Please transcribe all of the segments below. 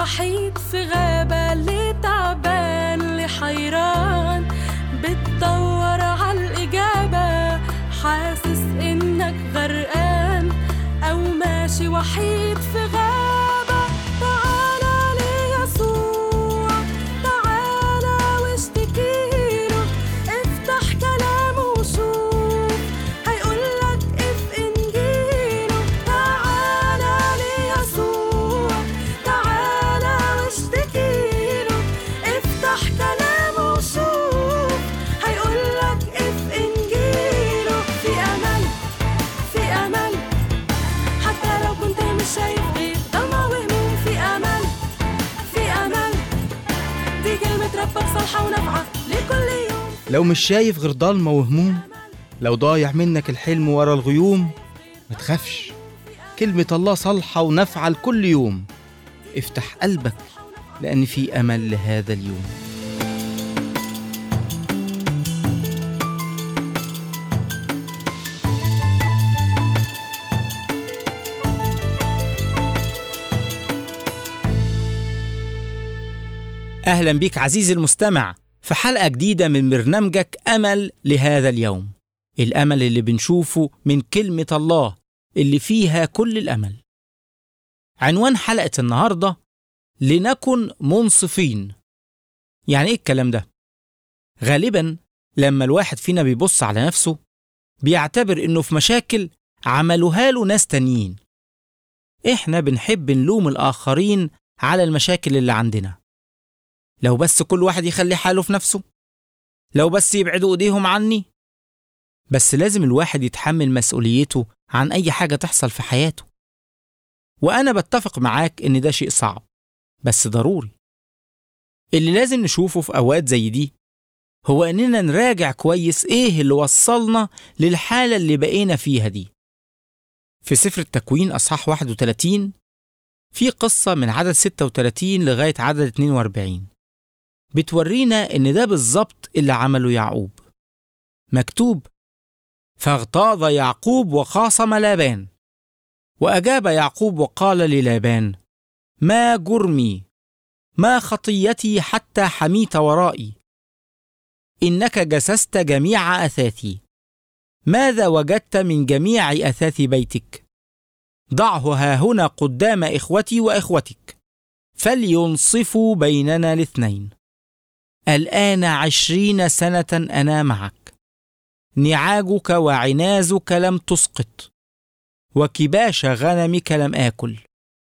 وحيد في غابة اللي تعبان اللي حيران بتدور عالإجابة حاسس إنك غرقان أو ماشي وحيد في غابة تعالى ليسوع تعالى واشتكيله افتح كلامه وشوف هيقولك اف انجيله تعالى ليسوع تعالى واشتكيله افتح كلامه وشوف هيقولك اف انجيله في امل في امل حتى لو كنت مش شايف غير ضلمة وهموم في امل في امل دي كلمة ربك صالحة ونافعة لكل يوم لو مش شايف غير ضلمة وهموم لو ضايع منك الحلم ورا الغيوم ما تخافش كلمة الله صالحة ونافعة لكل يوم افتح قلبك لأن في أمل لهذا اليوم أهلا بك عزيزي المستمع في حلقة جديدة من برنامجك أمل لهذا اليوم الأمل اللي بنشوفه من كلمة الله اللي فيها كل الأمل عنوان حلقة النهاردة لنكن منصفين يعني إيه الكلام ده؟ غالبا لما الواحد فينا بيبص على نفسه بيعتبر إنه في مشاكل عملوها له ناس تانيين إحنا بنحب نلوم الآخرين على المشاكل اللي عندنا لو بس كل واحد يخلي حاله في نفسه لو بس يبعدوا ايديهم عني بس لازم الواحد يتحمل مسؤوليته عن اي حاجه تحصل في حياته وانا بتفق معاك ان ده شيء صعب بس ضروري اللي لازم نشوفه في اوقات زي دي هو اننا نراجع كويس ايه اللي وصلنا للحاله اللي بقينا فيها دي في سفر التكوين اصحاح 31 في قصه من عدد 36 لغايه عدد 42 بتورينا إن ده بالظبط اللي عمله يعقوب. مكتوب: فاغتاظ يعقوب وخاصم لابان. وأجاب يعقوب وقال للابان: ما جرمي؟ ما خطيتي حتى حميت ورائي؟ إنك جسست جميع أثاثي. ماذا وجدت من جميع أثاث بيتك؟ ضعه ها هنا قدام إخوتي وإخوتك، فلينصفوا بيننا الاثنين. الآن عشرين سنة أنا معك نعاجك وعنازك لم تسقط وكباش غنمك لم آكل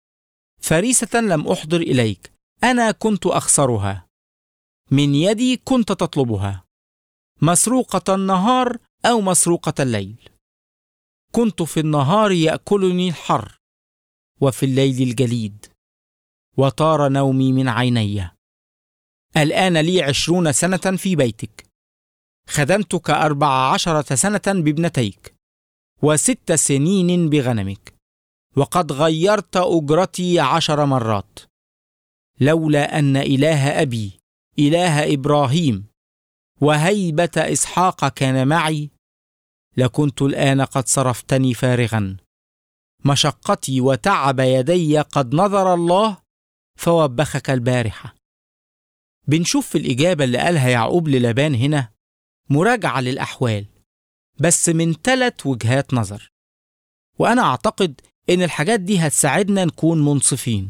فريسة لم أحضر إليك أنا كنت أخسرها من يدي كنت تطلبها مسروقة النهار أو مسروقة الليل كنت في النهار يأكلني الحر وفي الليل الجليد وطار نومي من عينيّ الآن لي عشرون سنة في بيتك خدمتك أربع عشرة سنة بابنتيك وست سنين بغنمك وقد غيرت أجرتي عشر مرات لولا أن إله أبي إله إبراهيم وهيبة إسحاق كان معي لكنت الآن قد صرفتني فارغا مشقتي وتعب يدي قد نظر الله فوبخك البارحه بنشوف في الإجابة اللي قالها يعقوب للابان هنا مراجعة للأحوال بس من ثلاث وجهات نظر وأنا أعتقد إن الحاجات دي هتساعدنا نكون منصفين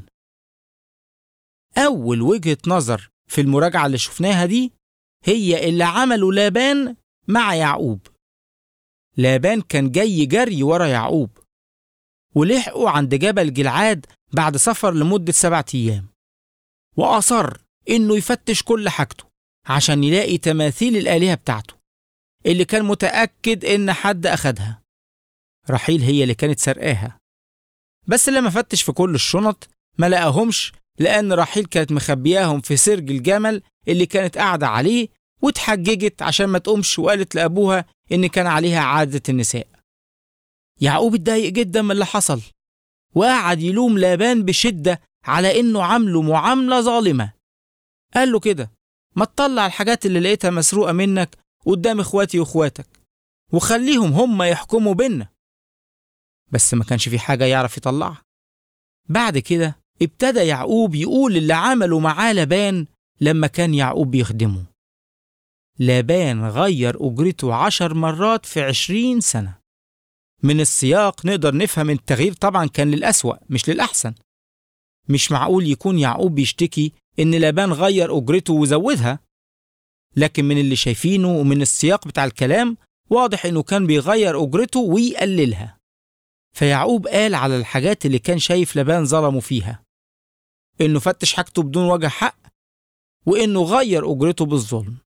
أول وجهة نظر في المراجعة اللي شفناها دي هي اللي عمله لابان مع يعقوب لابان كان جاي جري ورا يعقوب ولحقوا عند جبل جلعاد بعد سفر لمدة سبعة أيام وأصر إنه يفتش كل حاجته عشان يلاقي تماثيل الآلهة بتاعته اللي كان متأكد إن حد أخدها رحيل هي اللي كانت سرقاها بس لما فتش في كل الشنط ما لقاهمش لأن رحيل كانت مخبياهم في سرج الجمل اللي كانت قاعدة عليه واتحججت عشان ما تقومش وقالت لأبوها إن كان عليها عادة النساء يعقوب اتضايق جدا من اللي حصل وقعد يلوم لابان بشدة على إنه عامله معاملة ظالمة قال له كده ما تطلع الحاجات اللي لقيتها مسروقة منك قدام إخواتي وإخواتك وخليهم هم يحكموا بينا بس ما كانش في حاجة يعرف يطلعها بعد كده ابتدى يعقوب يقول اللي عمله معاه لابان لما كان يعقوب بيخدمه لابان غير أجرته عشر مرات في عشرين سنة من السياق نقدر نفهم التغيير طبعا كان للأسوأ مش للأحسن مش معقول يكون يعقوب بيشتكي إن لابان غير أجرته وزودها لكن من اللي شايفينه ومن السياق بتاع الكلام واضح إنه كان بيغير أجرته ويقللها فيعقوب قال على الحاجات اللي كان شايف لابان ظلمه فيها إنه فتش حاجته بدون وجه حق وإنه غير أجرته بالظلم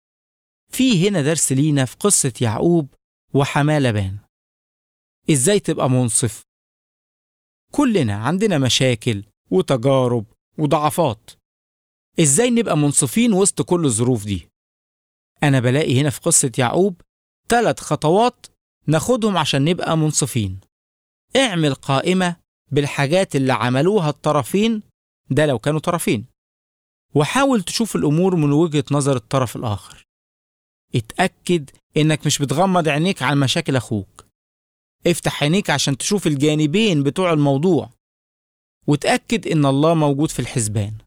في هنا درس لينا في قصة يعقوب وحماه لابان إزاي تبقى منصف كلنا عندنا مشاكل وتجارب وضعفات إزاي نبقى منصفين وسط كل الظروف دي أنا بلاقي هنا في قصة يعقوب ثلاث خطوات ناخدهم عشان نبقى منصفين اعمل قائمة بالحاجات اللي عملوها الطرفين ده لو كانوا طرفين وحاول تشوف الأمور من وجهة نظر الطرف الآخر اتأكد إنك مش بتغمض عينيك على مشاكل أخوك افتح عينيك عشان تشوف الجانبين بتوع الموضوع وتأكد إن الله موجود في الحسبان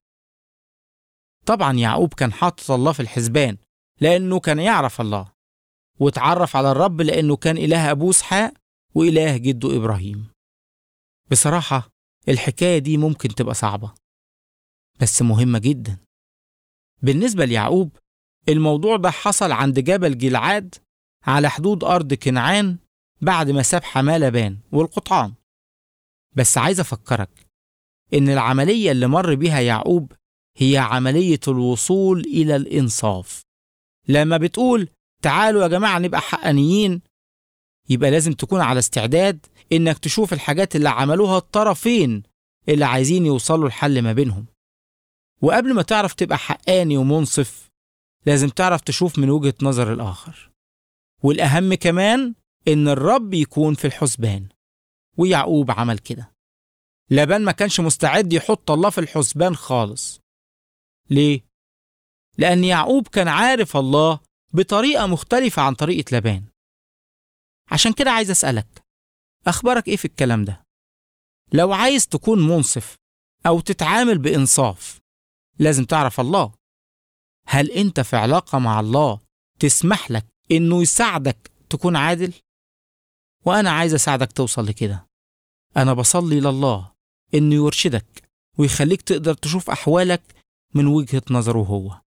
طبعا يعقوب كان حاطط الله في الحسبان لأنه كان يعرف الله واتعرف على الرب لأنه كان إله أبوه إسحاق وإله جده إبراهيم بصراحة الحكاية دي ممكن تبقى صعبة بس مهمة جدا بالنسبة ليعقوب الموضوع ده حصل عند جبل جلعاد على حدود أرض كنعان بعد ما ساب حماه لابان والقطعان بس عايز أفكرك إن العملية اللي مر بيها يعقوب هي عملية الوصول إلى الإنصاف لما بتقول تعالوا يا جماعة نبقى حقانيين يبقى لازم تكون على استعداد إنك تشوف الحاجات اللي عملوها الطرفين اللي عايزين يوصلوا الحل ما بينهم وقبل ما تعرف تبقى حقاني ومنصف لازم تعرف تشوف من وجهة نظر الآخر والأهم كمان إن الرب يكون في الحسبان ويعقوب عمل كده لابان ما كانش مستعد يحط الله في الحسبان خالص ليه؟ لأن يعقوب كان عارف الله بطريقة مختلفة عن طريقة لابان عشان كده عايز أسألك أخبارك إيه في الكلام ده؟ لو عايز تكون منصف أو تتعامل بإنصاف لازم تعرف الله هل أنت في علاقة مع الله تسمح لك إنه يساعدك تكون عادل؟ وأنا عايز أساعدك توصل لكده أنا بصلي لله إنه يرشدك ويخليك تقدر تشوف أحوالك من وجهة نظره هو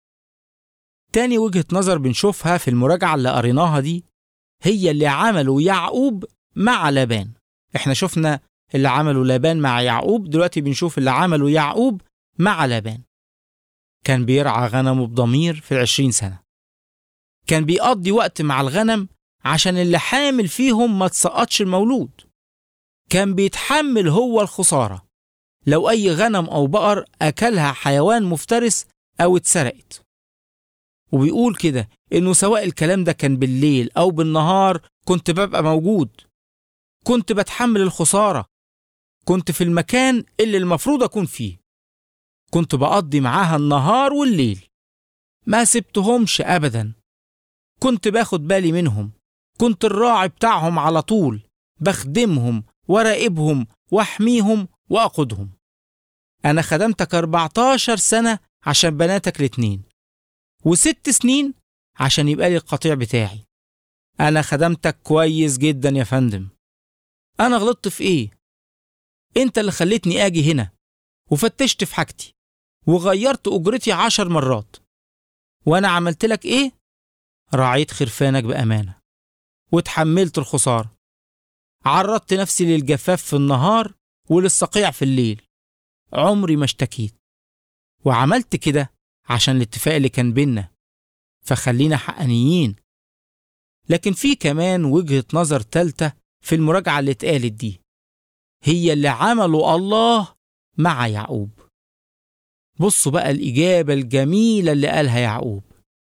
تاني وجهة نظر بنشوفها في المراجعة اللي قريناها دي هي اللي عمله يعقوب مع لابان احنا شفنا اللي عمله لابان مع يعقوب دلوقتي بنشوف اللي عمله يعقوب مع لابان كان بيرعى غنمه بضمير في العشرين سنة كان بيقضي وقت مع الغنم عشان اللي حامل فيهم ما تسقطش المولود كان بيتحمل هو الخسارة لو أي غنم أو بقر أكلها حيوان مفترس أو اتسرقت وبيقول كده إنه سواء الكلام ده كان بالليل أو بالنهار كنت ببقى موجود كنت بتحمل الخسارة كنت في المكان اللي المفروض أكون فيه كنت بقضي معاها النهار والليل ما سبتهمش أبدا كنت باخد بالي منهم كنت الراعي بتاعهم على طول بخدمهم وراقبهم واحميهم وأقودهم أنا خدمتك 14 سنة عشان بناتك الاتنين وست سنين عشان يبقى لي القطيع بتاعي أنا خدمتك كويس جدا يا فندم أنا غلطت في إيه؟ أنت اللي خليتني أجي هنا وفتشت في حاجتي وغيرت أجرتي عشر مرات وأنا عملت لك إيه؟ راعيت خرفانك بأمانة وتحملت الخسارة عرضت نفسي للجفاف في النهار وللصقيع في الليل عمري ما اشتكيت وعملت كده عشان الاتفاق اللي كان بينا فخلينا حقانيين لكن في كمان وجهة نظر تالتة في المراجعة اللي اتقالت دي هي اللي عمله الله مع يعقوب بصوا بقى الإجابة الجميلة اللي قالها يعقوب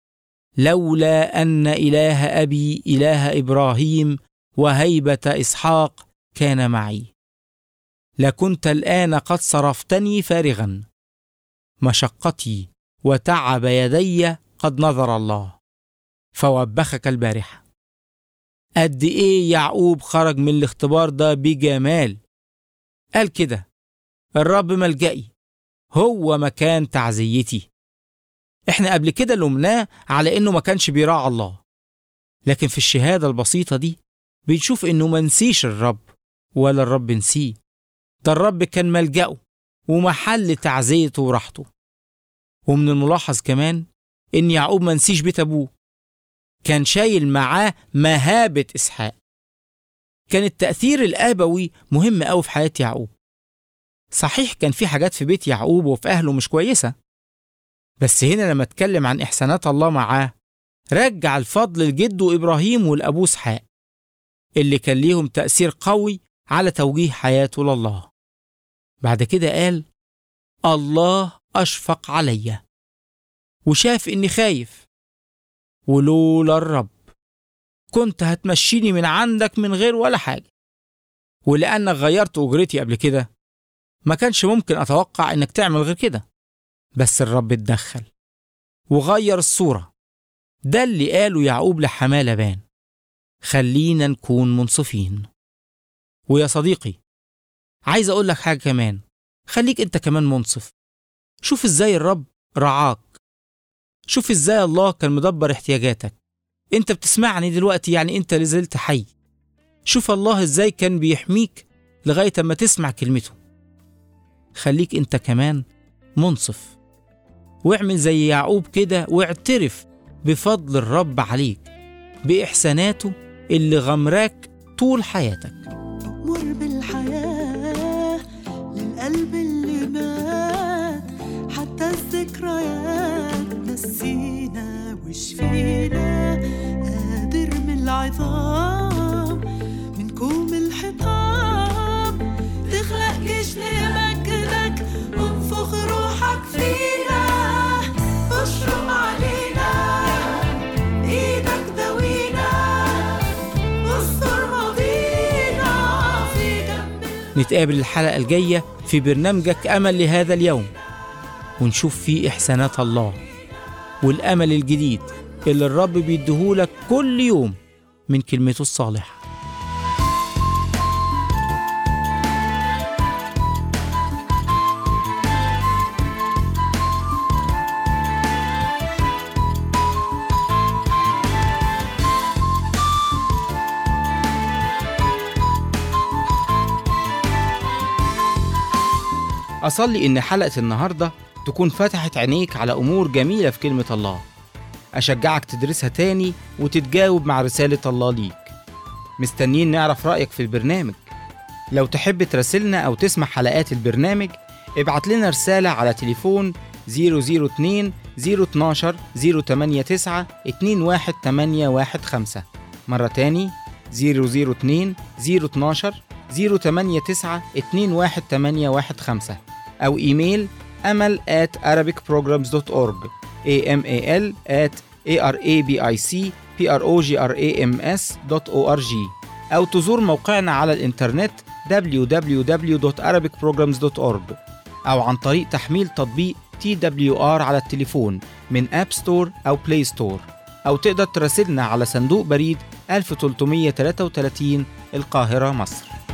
لولا أن إله أبي إله إبراهيم وهيبة إسحاق كان معي لكنت الآن قد صرفتني فارغا مشقتي وتعب يدي قد نظر الله فوبخك البارحة قد إيه يعقوب خرج من الاختبار ده بجمال قال كده الرب ملجئي هو مكان تعزيتي احنا قبل كده لومناه على انه ما كانش بيراعى الله لكن في الشهادة البسيطة دي بنشوف انه ما نسيش الرب ولا الرب نسيه ده الرب كان ملجأه ومحل تعزيته وراحته ومن الملاحظ كمان ان يعقوب ما نسيش بيت ابوه كان شايل معاه مهابة اسحاق كان التأثير الآبوي مهم أوي في حياة يعقوب صحيح كان في حاجات في بيت يعقوب وفي أهله مش كويسة بس هنا لما اتكلم عن إحسانات الله معاه رجع الفضل لجده إبراهيم والأبوه إسحاق اللي كان ليهم تأثير قوي على توجيه حياته لله بعد كده قال الله أشفق عليا وشاف إني خايف ولولا الرب كنت هتمشيني من عندك من غير ولا حاجة ولأنك غيرت أجرتي قبل كده ما كانش ممكن أتوقع إنك تعمل غير كده بس الرب اتدخل وغير الصورة ده اللي قاله يعقوب لحماه لبان خلينا نكون منصفين ويا صديقي عايز أقول لك حاجة كمان خليك أنت كمان منصف شوف إزاي الرب رعاك شوف إزاي الله كان مدبر احتياجاتك أنت بتسمعني دلوقتي يعني أنت لازلت حي شوف الله إزاي كان بيحميك لغاية أما تسمع كلمته خليك أنت كمان منصف واعمل زي يعقوب كده واعترف بفضل الرب عليك بإحساناته اللي غمراك طول حياتك مر بالحياة للقلب اللي مات حتى الذكريات نسينا وشفينا قادر من العظام من كوم الحطام تخلق جيش لمجدك وانفخ روحك فينا اشرب علينا ايدك داوينا واستر ماضينا في جنب نتقابل الحلقة الجاية في برنامجك أمل لهذا اليوم ونشوف فيه إحسانات الله والأمل الجديد اللي الرب بيديهولك كل يوم من كلمته الصالحة أصلي إن حلقة النهاردة تكون فتحت عينيك على أمور جميلة في كلمة الله أشجعك تدرسها تاني وتتجاوب مع رسالة الله ليك مستنيين نعرف رأيك في البرنامج لو تحب تراسلنا أو تسمع حلقات البرنامج ابعت لنا رسالة على تليفون 002 012 089 21815 مرة تاني 002 012 089 21815 أو إيميل أمل at arabicprograms.org amal at arabicprograms.org أو تزور موقعنا على الإنترنت www.arabicprograms.org أو عن طريق تحميل تطبيق TWR على التليفون من أب ستور أو بلاي ستور أو تقدر تراسلنا على صندوق بريد 1333 القاهرة مصر